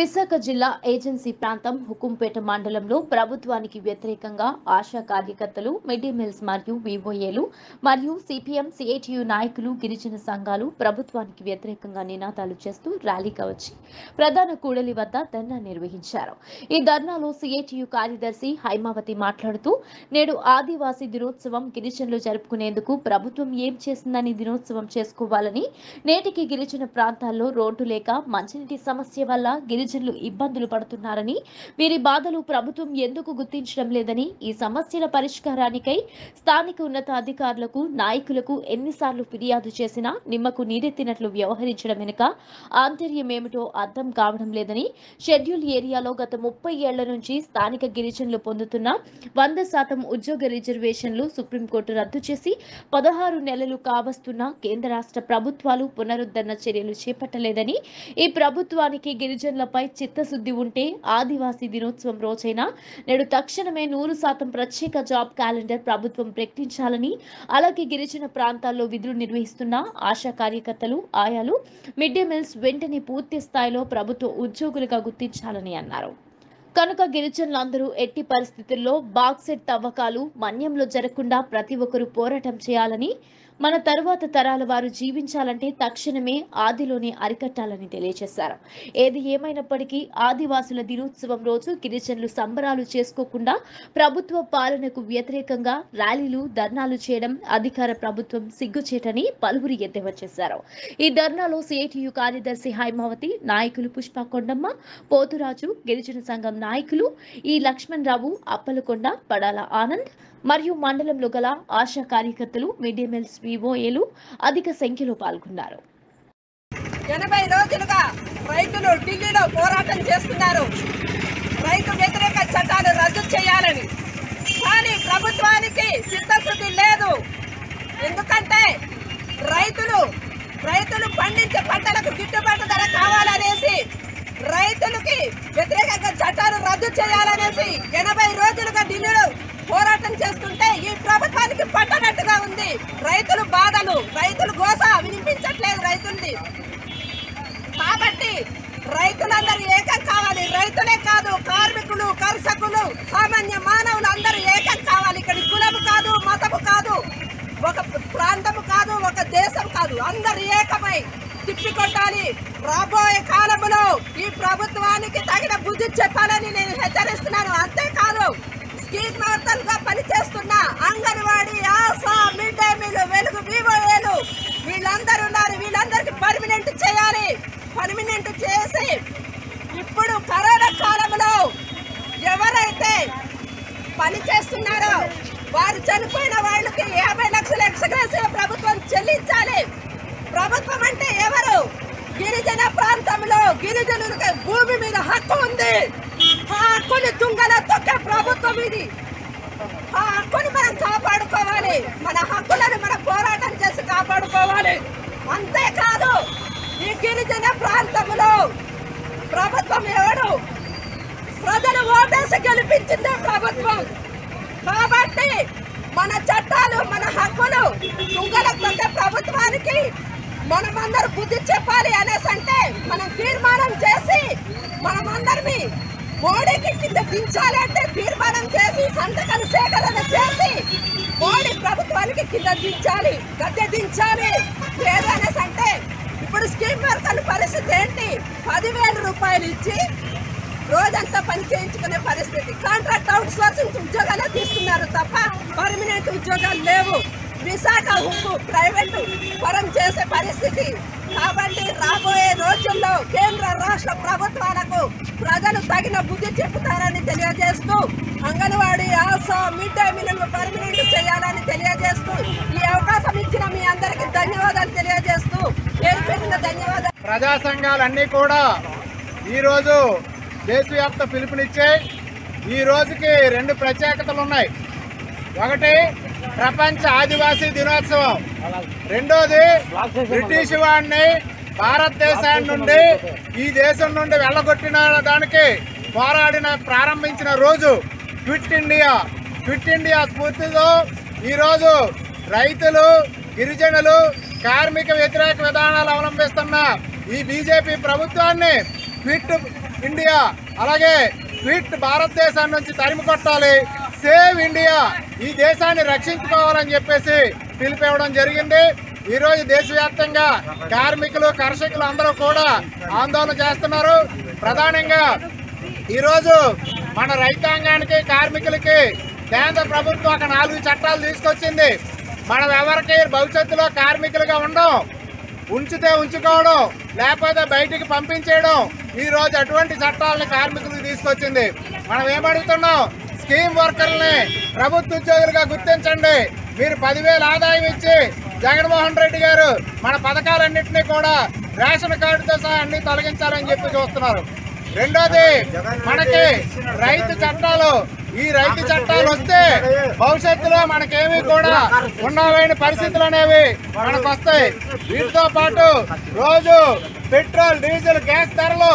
విశాఖ జిల్లా ఏజెన్సీ ప్రాంతం హుకుంపేట మండలంలో ప్రభుత్వానికి వ్యతిరేకంగా ఆశా కార్యకర్తలు మిడ్ డే మీల్స్ మరియు వివోఏలు మరియు సిపిఎం సిఐటియు నాయకులు గిరిజన సంఘాలు ప్రభుత్వానికి వ్యతిరేకంగా నినాదాలు చేస్తూ ర్యాలీగా వచ్చి ప్రధాన కూడలి వద్ద ధర్నా నిర్వహించారు ఈ ధర్నాలో సిఐటియు కార్యదర్శి హైమావతి మాట్లాడుతూ నేడు ఆదివాసీ దినోత్సవం గిరిజనులు జరుపుకునేందుకు ప్రభుత్వం ఏం చేసిందని దినోత్సవం చేసుకోవాలని నేటికి గిరిజన ప్రాంతాల్లో రోడ్డు లేక మంచినీటి సమస్య వల్ల గిరిజనులు ఇబ్బందులు పడుతున్నారని వీరి బాధలు ప్రభుత్వం ఎందుకు గుర్తించడం లేదని ఈ సమస్యల పరిష్కారానికై స్థానిక ఉన్నతాధికారులకు నాయకులకు ఎన్నిసార్లు ఫిర్యాదు చేసినా నిమ్మకు నీరెత్తినట్లు వ్యవహరించడం వెనుక ఆంతర్యమేమిటో అర్థం కావడం లేదని షెడ్యూల్ ఏరియాలో గత ముప్పై ఏళ్ల నుంచి స్థానిక గిరిజనులు పొందుతున్న వంద శాతం ఉద్యోగ రిజర్వేషన్లు సుప్రీంకోర్టు రద్దు చేసి పదహారు నెలలు కావస్తున్న కేంద్ర రాష్ట్ర ప్రభుత్వాలు పునరుద్ధరణ చర్యలు చేపట్టలేదని ఈ ప్రభుత్వానికి గిరిజనులపై చిత్తశుద్ధి ఉంటే ఆదివాసీ దినోత్సవం రోజైన నేడు తక్షణమే నూరు శాతం ప్రత్యేక జాబ్ క్యాలెండర్ ప్రభుత్వం ప్రకటించాలని అలాగే గిరిజన ప్రాంతాల్లో విధులు నిర్వహిస్తున్న ఆశా కార్యకర్తలు ఆయాలు మిడ్ డే మీల్స్ వెంటనే పూర్తి స్థాయిలో ప్రభుత్వ ఉద్యోగులుగా గుర్తించాలని అన్నారు కనుక గిరిజనులందరూ ఎట్టి పరిస్థితుల్లో బాక్సెట్ తవ్వకాలు మన్యంలో జరగకుండా ప్రతి ఒక్కరూ పోరాటం చేయాలని మన తరువాత తరాల వారు జీవించాలంటే తక్షణమే ఆదిలోనే అరికట్టాలని తెలియజేశారు ఏది ఏమైనప్పటికీ ఆదివాసుల దినోత్సవం రోజు గిరిజనులు సంబరాలు చేసుకోకుండా ప్రభుత్వ పాలనకు వ్యతిరేకంగా ర్యాలీలు ధర్నాలు చేయడం అధికార ప్రభుత్వం సిగ్గుచేటని పలువురు ఎద్దేవా చేశారు ఈ ధర్నాలో సిఐటియు కార్యదర్శి హైమావతి నాయకులు పుష్ప కొండమ్మ పోతురాజు గిరిజన సంఘం నాయకులు ఈ లక్ష్మణ్ రావు అప్పలకొండ పడాల ఆనంద్ మరియు మండలంలో గల ఆశా కార్యకర్తలు మిడ్ డే మీల్స్ వివోఏలు అధిక సంఖ్యలో పాల్గొన్నారు ఎనభై రోజులుగా రైతులు ఢిల్లీలో పోరాటం చేస్తున్నారు రైతు వ్యతిరేక చట్టాలు రద్దు చేయాలని కానీ ప్రభుత్వానికి చిత్తశుద్ధి లేదు ఎందుకంటే రైతులు రైతులు పండించే పంటలకు గిట్టుబాటు ధర కావాలనేసి రైతులకి వ్యతిరేకంగా చట్టాలు రద్దు చేయాలనేసి ఎనభై రోజులుగా ఢిల్లీలో పోరాటం చేస్తుంటే ఈ ప్రభుత్వానికి పట్టనట్టుగా ఉంది రైతులు బాధలు రైతులు గోస వినిపించట్లేదు రైతులది కాబట్టి రైతులందరూ ఏకం కావాలి రైతులే కాదు కార్మికులు కర్షకులు సామాన్య మానవులు అందరూ ఏకం కావాలి ఇక్కడ కులము కాదు మతము కాదు ఒక ప్రాంతము కాదు ఒక దేశం కాదు అందరు ఏకమై తిప్పికొట్టాలి రాబోయే కాలంలో ఈ ప్రభుత్వానికి తగిన బుద్ధి చెప్పాలని నేను హెచ్చరిస్తున్నాను అంతేకాదు స్కీమ్ మార్తలుగా పనిచేస్తున్న anganwadi Asha mid day meal Velugu వివోఏలు వీళ్ళందరూ ఉన్నారు వీళ్ళందరికీ పర్మినెంట్ చేయాలి పర్మినెంట్ చేసి ఇప్పుడు కరోనా కాలంలో ఎవరైతే పని చేస్తున్నారో వారు చనిపోయిన వాళ్ళకి యాభై లక్షల ఎక్స్గ్రెసివ్ ప్రభుత్వం చెల్లించాలి ప్రభుత్వం అంటే ఎవరు గిరిజన ప్రాంతంలో గిరిజనులకు భూమి మీద హక్కు ఉంది ఆ హక్కుని తుంగలో తొక్కే ప్రభుత్వం ఇది ఆ హక్కుని మనం కాపాడుకోవాలి మన హక్కులను మనం పోరాటం చేసి కాపాడుకోవాలి అంతేకాదు ఈ గిరిజన ప్రాంతంలో ప్రభుత్వం ఎవడు ప్రజలు ఓటేసి గెలిపించిందే ప్రభుత్వం కాబట్టి మన చట్టాలు మన హక్కులు తుంగలకు తొక్కే ప్రభుత్వానికి మనమందరూ బుద్ధి చెప్పాలి అనేసి అంటే మనం తీర్మానం చేసి మనమందరిని మోడీకి కింద దించాలి అంటే తీర్మానం చేసి సంతకాలు సేకరణ చేసి మోడీ ప్రభుత్వానికి కింద దించాలి గద్దె దించాలి లేదు అనేసి అంటే ఇప్పుడు స్కీమ్ వర్కర్ల పరిస్థితి ఏంటి పదివేల రూపాయలు ఇచ్చి రోజంతా పని చేయించుకునే పరిస్థితి కాంట్రాక్ట్ అవుట్ సోర్సింగ్ ఉద్యోగాలే తీసుకున్నారు తప్ప పర్మనెంట్ ఉద్యోగాలు లేవు విశాఖ హుక్కు ప్రైవేటు పరం చేసే పరిస్థితి కాబట్టి రాబోయే రోజుల్లో కేంద్ర రాష్ట్ర ప్రభుత్వాలకు ప్రజలు తగిన బుద్ధి చెబుతారని తెలియజేస్తూ anganwadi Asha mid day meal permanent చేయాలని తెలియజేస్తూ ఈ అవకాశం ఇచ్చిన మీ అందరికీ ధన్యవాదాలు తెలియజేస్తూ పేరు పేరున ధన్యవాదాలు ప్రజా సంఘాలన్నీ కూడా ఈరోజు దేశవ్యాప్త పిలుపునిచ్చాయి ఈ రోజుకి రెండు ప్రత్యేకతలు ఉన్నాయి ఒకటి ప్రపంచ ఆదివాసీ దినోత్సవం రెండోది బ్రిటిష్ వాడిని భారతదేశాన్ని నుండి ఈ దేశం నుండి వెళ్ళగొట్టిన దానికి పోరాడిన ప్రారంభించిన రోజు క్విట్ ఇండియా క్విట్ ఇండియా స్ఫూర్తితో ఈరోజు రైతులు గిరిజనులు కార్మిక వ్యతిరేక విధానాలు అవలంబిస్తున్న ఈ బీజేపీ ప్రభుత్వాన్ని క్విట్ ఇండియా అలాగే క్విట్ భారతదేశం నుంచి తరిమి కొట్టాలి సేవ్ ఇండియా ఈ దేశాన్ని రక్షించుకోవాలని చెప్పేసి పిలిపివ్వడం జరిగింది ఈ రోజు దేశవ్యాప్తంగా కార్మికులు కర్షకులు అందరూ కూడా ఆందోళన చేస్తున్నారు ప్రధానంగా ఈరోజు మన రైతాంగానికి కార్మికులకి కేంద్ర ప్రభుత్వం ఒక నాలుగు చట్టాలు తీసుకొచ్చింది మనం ఎవరికి భవిష్యత్తులో కార్మికులుగా ఉండం ఉంచితే ఉంచుకోవడం లేకపోతే బయటికి పంపించేయడం ఈ రోజు అటువంటి చట్టాలను కార్మికులకు తీసుకొచ్చింది మనం ఏమడుగుతున్నాం స్కీమ్ వర్కర్లని ప్రభుత్వ ఉద్యోగులుగా గుర్తించండి మీరు పదివేల ఆదాయం ఇచ్చి జగన్మోహన్ రెడ్డి గారు మన పథకాలన్నింటినీ కూడా రేషన్ కార్డుతో సహా అన్ని తొలగించాలని చెప్పి చూస్తున్నారు రెండోది మనకి రైతు చట్టాలు ఈ రైతు చట్టాలు వస్తే భవిష్యత్తులో మనకేమీ కూడా ఉండలేని పరిస్థితులు అనేవి మనకు వస్తాయి వీటితో పాటు రోజు పెట్రోల్ డీజిల్ గ్యాస్ ధరలు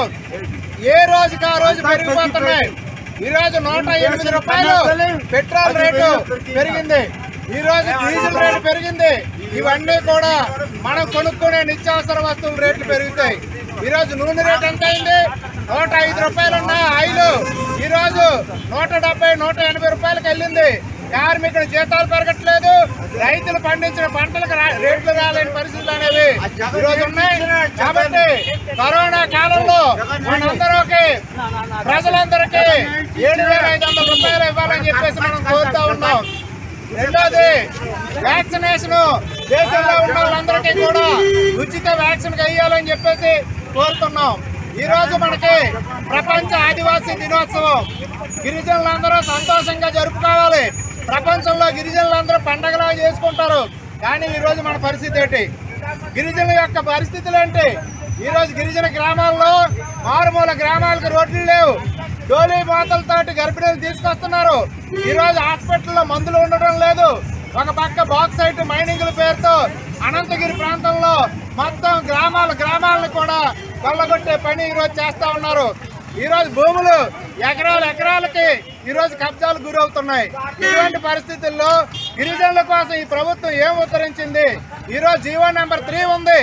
ఏ రోజుకి ఆ రోజు పెరిగిపోతున్నాయి ఈ రోజు నూట ఎనిమిది రూపాయలు పెట్రోల్ రేటు పెరిగింది ఈ రోజు డీజిల్ రేటు పెరిగింది ఇవన్నీ కూడా మనం కొనుక్కునే నిత్యావసర వస్తువుల రేట్లు పెరుగుతాయి ఈ రోజు నూనె రేట్ ఎంత అయింది నూట ఐదు రూపాయలు ఉన్న ఆయిల్ ఈ రోజు నూట డెబ్బై నూట ఎనభై రూపాయలకు వెళ్ళింది కార్మికుల జీతాలు పెరగట్లేదు రైతులు పండించిన పంటలకు రా- రేట్లు రాలేని పరిస్థితులు అనేవి ఈ రోజు ఉన్నాయి కాబట్టి కరోనా కాలంలో మనందరికి ప్రజలందరికీ ఏడు వేల ఐదు వందల రూపాయలు ఇవ్వాలని చెప్పేసి మనం కోరుతా ఉన్నాం రెండోది వ్యాక్సినేషన్ దేశంలో ఉన్న వాళ్ళందరికీ కూడా ఉచిత వ్యాక్సిన్ వేయాలని చెప్పేసి కోరుతున్నాం ఈ రోజు మనకి ప్రపంచ ఆదివాసీ దినోత్సవం గిరిజనులందరూ సంతోషంగా జరుపుకోవాలి ప్రపంచంలో గిరిజనులందరూ పండగలా చేసుకుంటారు కానీ ఈ రోజు మన పరిస్థితి ఏంటి గిరిజనుల యొక్క పరిస్థితులు ఏంటి ఈ రోజు గిరిజన గ్రామాల్లో మారుమూల గ్రామాలకు రోడ్లు లేవు డోలీ మాతలతోటి గర్భిణీలు తీసుకొస్తున్నారు ఈ రోజు హాస్పిటల్లో మందులు ఉండడం లేదు ఒక పక్క బాక్సైట్ మైనింగ్ల పేరుతో అనంతగిరి ప్రాంతంలో మొత్తం గ్రామాల గ్రామాలను కూడా కొల్లగొట్టే పని ఈ రోజు చేస్తా ఉన్నారు ఈ రోజు భూములు ఎకరాల ఎకరాలకి ఈ రోజు కబ్జాలు గురవుతున్నాయి ఇటువంటి పరిస్థితుల్లో గిరిజనుల కోసం ఈ ప్రభుత్వం ఏం ఉత్తరించింది ఈ రోజు జీవో నెంబర్ త్రీ ఉంది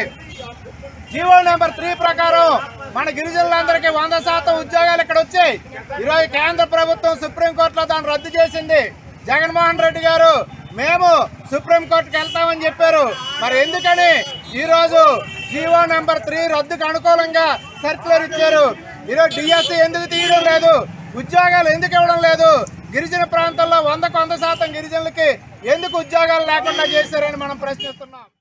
జీవో నెంబర్ త్రీ ప్రకారం మన గిరిజనులందరికీ వంద శాతం ఉద్యోగాలు ఇక్కడ వచ్చాయి ఈరోజు కేంద్ర ప్రభుత్వం సుప్రీంకోర్టులో దాన్ని రద్దు చేసింది జగన్మోహన్ రెడ్డి గారు మేము సుప్రీంకోర్టుకి వెళ్తామని చెప్పారు మరి ఎందుకని ఈరోజు జీవో నెంబర్ త్రీ రద్దుకు అనుకూలంగా సర్క్యులర్ ఇచ్చారు ఈరోజు డిఎస్సి ఎందుకు తీయడం లేదు ఉద్యోగాలు ఎందుకు ఇవ్వడం లేదు గిరిజన ప్రాంతాల్లో వందకు వంద శాతం గిరిజనులకి ఎందుకు ఉద్యోగాలు లేకుండా చేశారని మనం ప్రశ్నిస్తున్నాం